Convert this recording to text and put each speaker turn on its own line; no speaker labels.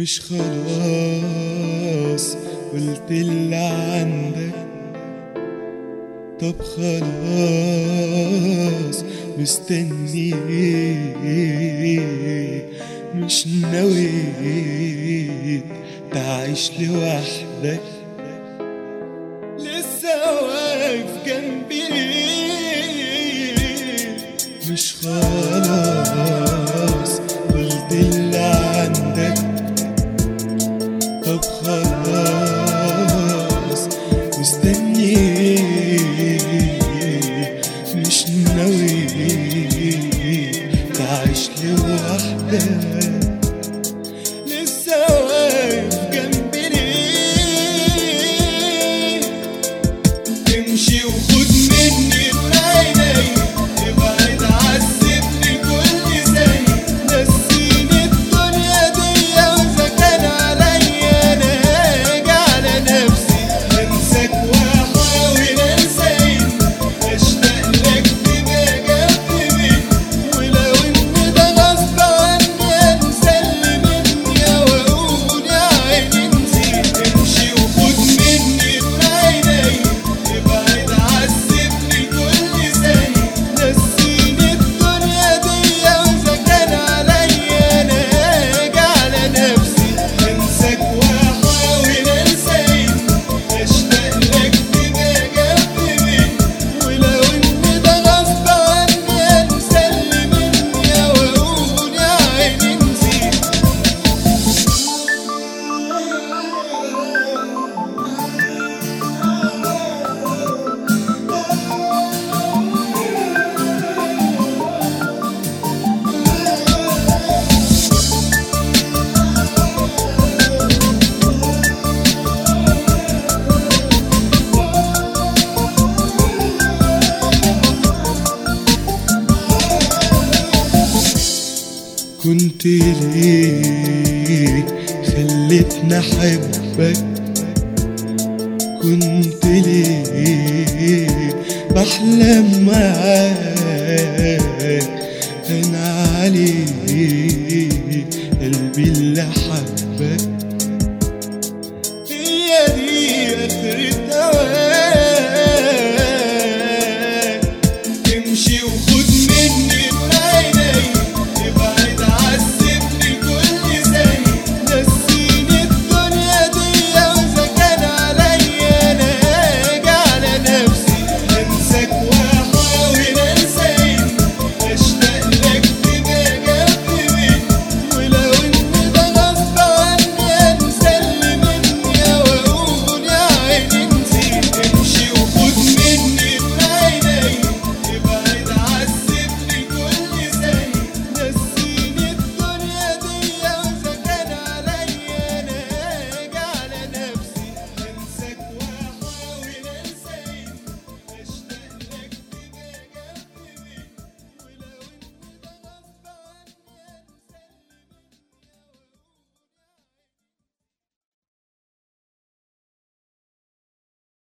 مش خلاص قلت اللي عندك طب خلاص مستني مش ناوي تعيش لوحدك لسه واقف جنبي مش خلاص قلت اللي عندك طب خلاص مستني مش ناوي تعيش لوحدك لسه واقف جنبي ليه تمشي وخد مني بعيني ابعد عذبني كل ثانية نسيني الدنيا دي واذا كان عليا انا هاجي على نفسي انساك واحاول انسى اشتاق لك تبقى جنبي مني ولو ان ده غصب عني انسى اللي مني واقول يا عيني نسيت امشي وخد مني بعيني ابعد عذبني كل ثانية نسيني الدنيا دي واذا كان عليا انا هاجي على نفسي انساك واحاول انسى اشتاق لك تبقى جنبي مني ولو ان ده غصب عني انسى اللي مني واقول يا عيني نسيت كنت ليه خلتني احبك كنت ليه بحلم معاك انا عليك قلبي اللي حبك